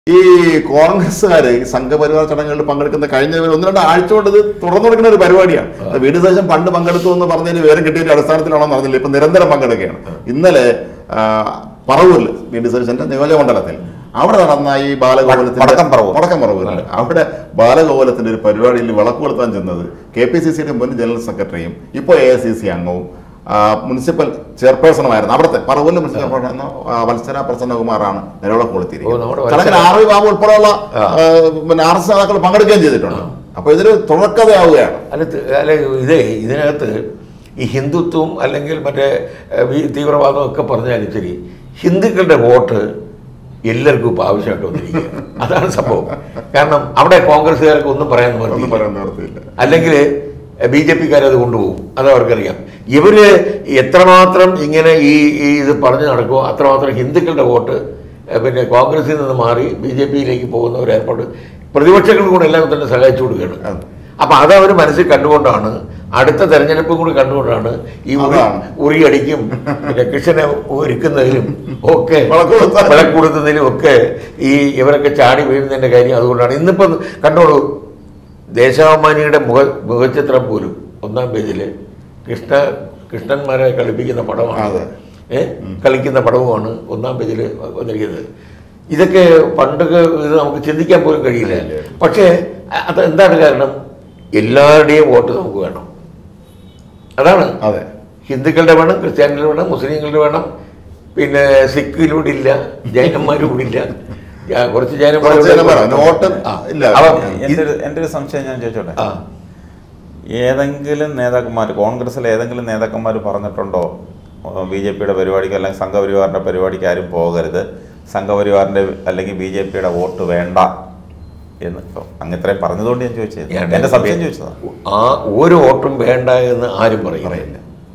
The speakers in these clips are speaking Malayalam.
ഈ കോൺഗ്രസ്സുകാർ ഈ സംഘപരിവാർ ചടങ്ങുകളിൽ പങ്കെടുക്കുന്ന കഴിഞ്ഞ ഒരു ഒന്ന് രണ്ട് ആഴ്ച കൊണ്ട് ഇത് തുറന്നു കൊടുക്കുന്ന ഒരു പരിപാടിയാണ് അത് വീട് സദസ്യം പണ്ട് പങ്കെടുത്തു എന്ന് പറഞ്ഞതിന് വിവരം കിട്ടിയതിന്റെ അടിസ്ഥാനത്തിലാണോ അറിഞ്ഞില്ല ഇപ്പൊ നിരന്തരം പങ്കെടുക്കുകയാണ് ഇന്നലെ ആ, പറവൂരിൽ വീട് സദസ്യന്റെ നിയോജകമണ്ഡലത്തിൽ അവിടെ നടന്ന ഈ ബാലഗോകുലത്തിന്റെ വടക്കം പറവൂർ. വടക്കം പറവൂരിൽ അവിടെ ബാലഗോകുലത്തിന്റെ ഒരു പരിപാടിയിൽ വിളക്ക് കൊളുത്താൻ ചെന്നത് കെ പി സി സിയുടെ മുൻ ജനറൽ സെക്രട്ടറിയും ഇപ്പോൾ എ ഐ സി സി അംഗവും ആ, മുനിസിപ്പൽ ചെയർപേഴ്സണുമായിരുന്നു അവിടുത്തെ പറവൂരിലെ മുനിസിപ്പൽ ചെയർപേഴ്സൺ ആ, വത്സര പ്രസന്നകുമാറാണ് നിലവിളക്ക് ഓ, നമ്മുടെ കൊളുത്തിയിരിക്കുന്നത് വത്സര. ചടങ്ങിൽ ആർ വി ബാബു ഉൾപ്പെടെയുള്ള ആ, പിന്നെ ആർ എസ് നേതാക്കൾ പങ്കെടുക്കുകയും ചെയ്തിട്ടുണ്ട് അപ്പൊ ഇതൊരു തുടർക്കഥയാവുകയാണ് അല്ല ത- അല്ല ഇതേ ഇതിനകത്ത് ഈ ഹിന്ദുത്വം അല്ലെങ്കിൽ മറ്റേ ഏഹ്, ഈ തീവ്രവാദം ഒക്കെ പറഞ്ഞാലും ശരി ഹിന്ദുക്കളുടെ വോട്ട് എല്ലാവർക്കും ഇപ്പോൾ ആവശ്യമായിട്ട് വന്നിരിക്കുക അതാണ് സംഭവം കാരണം അവിടെ കോൺഗ്രസ്സുകാർക്ക് ഒന്നും പറയാൻ ഒന്നും പറ്റില്ല പറയാൻ നിവർത്തിയില്ല അല്ലെങ്കിൽ ബി ജെ പിക്കാരത് കൊണ്ടുപോകും അത് അവർക്കറിയാം ഇവര് എത്രമാത്രം ഇങ്ങനെ ഈ ഈ ഇത് പറഞ്ഞു നടക്കുമോ അത്രമാത്രം ഹിന്ദുക്കളുടെ വോട്ട് ഏഹ്, പിന്നെ കോൺഗ്രസിൽ നിന്ന് മാറി ബി ജെ പിയിലേക്ക് പോകുന്ന ഒരു ഏർപ്പാട് പ്രതിപക്ഷങ്ങൾ കൂടെ എല്ലാം തന്നെ സഹായിച്ചു കൊടുക്കുകയാണ് അതെ. അപ്പൊ അത് അവർ മനസ്സിൽ കണ്ടുകൊണ്ടാണ് അടുത്ത തെരഞ്ഞെടുപ്പും കൂടി കണ്ടുകൊണ്ടാണ് ഈ ഉറി അതാണ്. ഉറിയടിക്കും പിന്നെ കൃഷ്ണനെ ഒരുക്കുന്നതിലും ഒക്കെ വിളക്ക് കൊളുത്താൻ. വിളക്ക് കൊടുക്കുന്നതിലും ഒക്കെ ഈ ഇവരൊക്കെ ചാടി വീഴുന്നതിന്റെ കാര്യം അതുകൊണ്ടാണ് ഇന്നിപ്പം കണ്ടോളൂ ദേശാഭിമാനിയുടെ മുഖ മുഖചിത്രം പോലും ഒന്നാം പേജില് കൃഷ്ണ കൃഷ്ണന്മാരെ കളിപ്പിക്കുന്ന പടമാണ് അതെ. ഏ കളിക്കുന്ന പടവുമാണ് ഒന്നാം പേജിൽ വന്നിരിക്കുന്നത് ഇതൊക്കെ പണ്ടൊക്കെ ഇത് നമുക്ക് ചിന്തിക്കാൻ പോലും കഴിയില്ല പക്ഷേ അ- അത് എന്താണ് കാരണം എല്ലാവരുടെയും വോട്ട് നമുക്ക് വേണം അതാണ് അതെ ഹിന്ദുക്കളുടെ വേണം ക്രിസ്ത്യാനികളുടെ വേണം മുസ്ലിങ്ങളുടെ വേണം പിന്നെ സിഖിലൂടെ ഇല്ല ജൈനന്മാരും ഇല്ല ജാ- കുറച്ച് ജൈനന്മാർ കുറച്ച് ജനന്മാരാ. നോട്ട് ആ. ഇല്ല. അപ്പം എൻ്റെ ഒരു എൻ്റെ ഒരു സംശയം ഞാൻ ചോദിച്ചോട്ടെ ആ ഏതെങ്കിലും നേതാക്കന്മാർ കോൺഗ്രസിലെ ഏതെങ്കിലും നേതാക്കന്മാർ പറഞ്ഞിട്ടുണ്ടോ ബി ജെ പിയുടെ പരിപാടിക്ക് അല്ലെങ്കിൽ സംഘപരിവാറിൻ്റെ പരിപാടിക്ക് ആരും പോകരുത് സംഘപരിവാറിൻ്റെ അല്ലെങ്കിൽ ബി ജെ പിയുടെ വോട്ട് വേണ്ട എന്ന് ഇപ്പം അങ്ങ് ഇത്രയും പറഞ്ഞതുകൊണ്ട് ഞാൻ ചോദിച്ചത് ഞാൻ- എൻ്റെ സംശയം ചോദിച്ചതാണ് ആ ഒരു വോട്ടും വേണ്ട എന്ന് ആരും പറയില്ല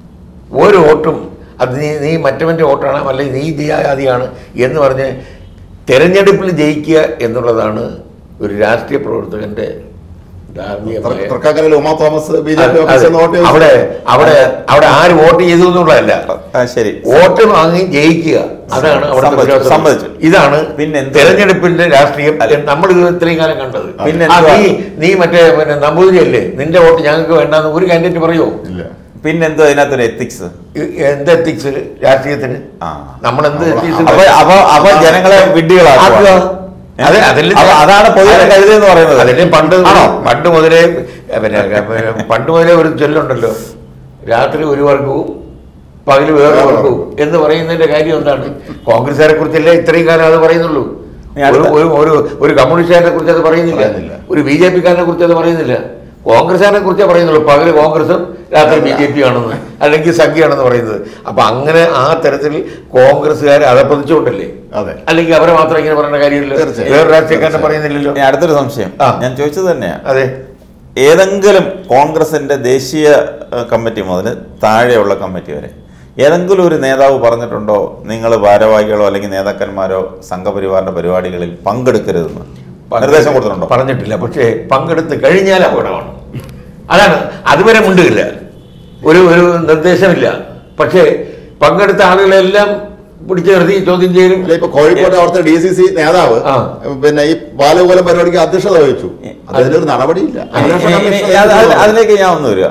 ഒരു വോട്ടും അത് നീ നീ മറ്റവൻ്റെ വോട്ടാണ് അല്ലെങ്കിൽ നീ ജയാതിയാണ് എന്ന് പറഞ്ഞ് തെരഞ്ഞെടുപ്പിൽ ജയിക്കുക എന്നുള്ളതാണ് ഒരു രാഷ്ട്രീയ പ്രവർത്തകന്റെ ധാർമ്മികമായ തൃക്കാക്കരയിൽ ഉമാ തോമസ് ബി ജെ അതെ, പി ഓഫീസിൽ നിന്ന് വോട്ട് ചോദിച്ചു. അവിടെ അവിടെ അവിടെ ആര് വോട്ട് ചെയ്തു എന്നുള്ളതല്ല ആ, ശരി വോട്ട് വാങ്ങി ജയിക്കുക അതാണ് അവിടെ സമ്മതിച്ചു, സമ്മതിച്ചു. ഇതാണ് പിന്നെ എന്ത്? തെരഞ്ഞെടുപ്പിന്റെ രാഷ്ട്രീയം നമ്മൾ ഇത് ഇത്രയും കാലം കണ്ടത് പിന്നെ ആ, എന്തുവാ? നീ നീ മറ്റേ പിന്നെ നമ്പൂതിരിയല്ലേ നിന്റെ വോട്ട് ഞങ്ങൾക്ക് വേണ്ടെന്ന് ഒരു കാൻഡിഡേറ്റ് പറയുമോ ഇല്ല പിന്നെന്തോ അതിനകത്തൊരു എത്തിക്സ് ഇ- എന്ത് എത്തിക്സ് രാഷ്ട്രീയത്തിന് ആ നമ്മൾ എന്ത് നമ്മള് ethics അപ്പൊ അപ്പൊ അപ്പൊ ജനങ്ങളെ വിഡ്ഢികളാക്കുക ആക്കുക. അതെ, അതല്ലേ അപ്പൊ അതാണ് പൊതുവെ അതെ. കരുതെന്ന് പറയുന്നത് അതിന് പണ്ട് ആണോ പണ്ട് മുതലേ പിന്നെ പിന്നെ പണ്ട് മുതലേ ഒരു ചൊല്ലുണ്ടല്ലോ രാത്രി ഒരു വർഗവും പകല് വേറെ വർഗവും എന്ന് പറയുന്നതിന്റെ കാര്യം എന്താണ് കോൺഗ്രസുകാരെ കുറിച്ചല്ലേ ഇത്രയും കാലം അത് പറയുന്നുള്ളൂ ഇനി അടുത്ത- ഒരു ഒരു ഒരു ഒരു കമ്മ്യൂണിസ്റ്റുകാരനെ കുറിച്ച് അത് പറയുന്നില്ല പറയുന്നില്ല. ഒരു ബി ജെ പിക്കാരനെ കുറിച്ച് അത് പറയുന്നില്ല കോൺഗ്രസുകാരനെ കുറിച്ചേ പറയുന്നുള്ളൂ പകല് കോൺഗ്രസും രാത്രി ബി ജെ പി ആണെന്ന് അല്ലെങ്കിൽ സംഖ്യയാണെന്ന് പറയുന്നത് അപ്പൊ അങ്ങനെ ആ തരത്തിൽ കോൺഗ്രസ്സുകാരെ അതപ്പതിച്ചുകൊണ്ടല്ലേ അതെ അല്ലെങ്കിൽ അവരെ മാത്രം ഇങ്ങനെ പറയേണ്ട കാര്യമില്ല തീർച്ചയായും. വേറെ രാഷ്ട്രീയക്കാരനെ പറയുന്നില്ലല്ലോ ഇനി അടുത്തൊരു സംശയം ആ. ഞാൻ ചോദിച്ചത് തന്നെയാ അതെ ഏതെങ്കിലും കോൺഗ്രസിന്റെ ദേശീയ ഏഹ്, കമ്മിറ്റി മുതൽ താഴെയുള്ള കമ്മിറ്റി വരെ ഏതെങ്കിലും ഒരു നേതാവ് പറഞ്ഞിട്ടുണ്ടോ നിങ്ങൾ ഭാരവാഹികളോ അല്ലെങ്കിൽ നേതാക്കന്മാരോ സംഘപരിവാറിന്റെ പരിപാടികളിൽ പങ്കെടുക്കരുതെന്ന് നിർദ്ദേശം കൊടുത്തിട്ടുണ്ടോ പറഞ്ഞിട്ടില്ല പക്ഷേ പങ്കെടുത്ത് കഴിഞ്ഞാൽ അപകടമാണ് അതാണ് അതുവരെ മുണ്ടുകില്ല ഒരു ഒരു നിർദ്ദേശമില്ല പക്ഷേ പങ്കെടുത്ത ആളുകളെല്ലാം പിടിച്ചു നിർത്തി ചോദ്യം ചെയ്യലും അല്ല ഇപ്പൊ കോഴിക്കോട് അവിടുത്തെ ഡി സി സി നേതാവ് ആ. പിന്നെ ഈ ബാലഗോകുലം പരിപാടിക്ക് അധ്യക്ഷത വഹിച്ചു അതിലൊരു നടപടിയില്ല അന്വേഷണ ഇനി- ഇനി കമ്മീഷൻ അത് അത് അതിലേക്ക് ഞാൻ ഒന്ന് വരിക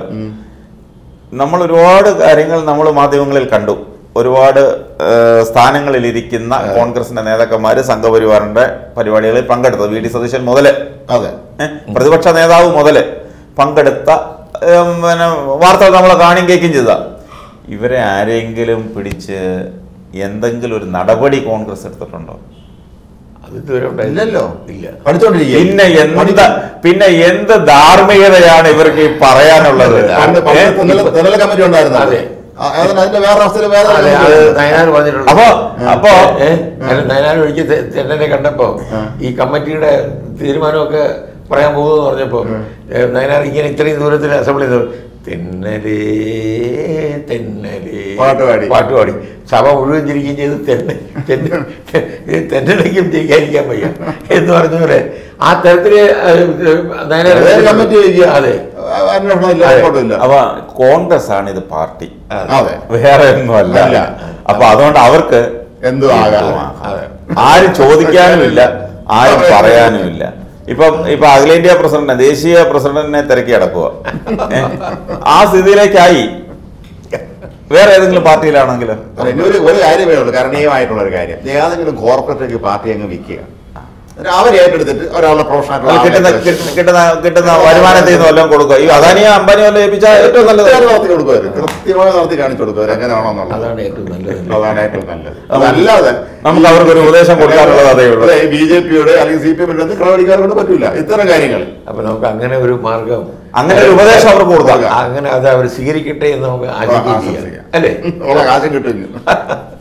നമ്മൾ ഒരുപാട് കാര്യങ്ങൾ നമ്മൾ മാധ്യമങ്ങളിൽ കണ്ടു ഒരുപാട് ഏഹ്, സ്ഥാനങ്ങളിൽ ഇരിക്കുന്ന കോൺഗ്രസിന്റെ നേതാക്കന്മാര് സംഘപരിവാറിന്റെ പരിപാടികളിൽ പങ്കെടുത്തത് വി ഡി സതീശൻ മുതല് അതെ ഏ, പ്രതിപക്ഷ നേതാവ് മുതല് പങ്കെടുത്ത ഏം, പിന്നെ വാർത്തകൾ നമ്മൾ കാണുകയും കേൾക്കുകയും ചെയ്ത ഇവരെ ആരെങ്കിലും പിടിച്ച് എന്തെങ്കിലും ഒരു നടപടി കോൺഗ്രസ് എടുത്തിട്ടുണ്ടോ അത് ഇതുവരെ ഉണ്ടായില്ല. ഇല്ലല്ലോ ഇല്ല പഠിച്ചോണ്ടിരിക്കുക പിന്നെ എന്ത് പിന്നെ എന്ത് ധാർമ്മികതയാണ് ഇവർക്ക് ഈ പറയാനുള്ളത് പണ്ട് പണ്ട് ഏ? തെന്നല- തെന്നല കമ്മിറ്റി ഉണ്ടായിരുന്നു അതെ. ആ, അതിന് അതിന്റെ വേറെ അവസ്ഥയിൽ വേറെ അതെ അത് നയനാർ പറഞ്ഞിട്ടുണ്ട് അപ്പൊ അപ്പൊ ഏ അല്ല നയനാർ ഒരിക്കൽ തെ- തെന്നനെ കണ്ടപ്പോ ഈ കമ്മിറ്റിയുടെ തീരുമാനമൊക്കെ പറയാൻ പോകുമെന്ന് പറഞ്ഞപ്പോ ഏ, നയനാർ ഇങ്ങനെ ഇത്രയും ദൂരത്തിൽ അസംബ്ലി ചെയ്തു തെന്നലേ തെന്നലേ പാട്ടുപാടി. പാട്ടുപാടി സഭ മുഴുവൻ ചിരിക്കുകയും ചെയ്ത് തെന്ന തെന്ന തെന്നലേക്കും ചിരിക്കാതിരിക്കാൻ വയ്യ എന്ന് പറഞ്ഞ പോലെ ആ തരത്തില് നയനാർ വേറെ കമ്മിറ്റി ചോദിക്കുക. അതെ അന്വേഷണം ഇല്ല അതെ. കുഴപ്പമില്ല അപ്പൊ കോൺഗ്രസ് ആണ് ഇത് പാർട്ടി അതെ വേറെ ഒന്നുമല്ല അല്ല. അപ്പൊ അതുകൊണ്ട് അവർക്ക് എന്തും ആകാം. എന്തും ആകാം. ആരും ചോദിക്കാനുമില്ല ആരും പറയാനുമില്ല ഇപ്പം ഇപ്പൊ അഖിലേന്ത്യാ പ്രസിഡന്റ് ദേശീയ പ്രസിഡന്റിനെ തിരക്കി അടക്കുക ആ സ്ഥിതിയിലേക്കായി വേറെ ഏതെങ്കിലും പാർട്ടിയിലാണെങ്കിലും അല്ല, ഇനി ഒരു ഒരു കാര്യമേ ഉള്ളൂ കരണീയമായിട്ടുള്ള ഒരു കാര്യം ഏതെങ്കിലും കോർപ്പറേറ്റ് പാർട്ടി അങ്ങ് വിൽക്കുക എന്നിട്ട് അവരെ ഏറ്റെടുത്തിട്ട് ഒരാളുടെ പ്രൊഫഷണൽ അത് കിട്ടുന്ന കിട്ടുന്ന കിട്ടുന്ന കിട്ടുന്ന വരുമാനത്തിൽ നിന്ന് വല്ലതും കൊടുക്കുക ഈ അദാനിയോ അംബാനിയോ വല്ലതും ഏൽപ്പിച്ചാൽ ഏറ്റവും നല്ലത് നടത്തി കൊടുക്കുവരും കൃത്യമായി നടത്തി കാണിച്ചു കൊടുക്കുവരും എങ്ങനെയാണോന്നുള്ളത് അതാണ് ഏറ്റവും നല്ലത് അതാണ് ഏറ്റവും നല്ലത് അതല്ലാതെ നമുക്ക് അവർക്കൊരു ഉപദേശം കൊടുക്കാനുള്ളത് അതേ ഉള്ളൂ ബി ജെ പിയുടെ അല്ലെങ്കിൽ സി പി എമ്മിന്റെ ക്രമടിക്കാരെ കൊണ്ട് പറ്റൂല ഇത്തരം കാര്യങ്ങൾ അപ്പൊ നമുക്ക് അങ്ങനെ ഒരു മാർഗം അങ്ങനെ ഒരു ഉപദേശം അവർക്ക് കൊടുക്കാം അങ്ങനെ അത് അവർ സ്വീകരിക്കട്ടെ എന്ന് നമുക്ക് ആശിക്കുകയും ചെയ്യാം ആശംസിക്കാം. അല്ലേ ഉള്ള കാശം കിട്ടും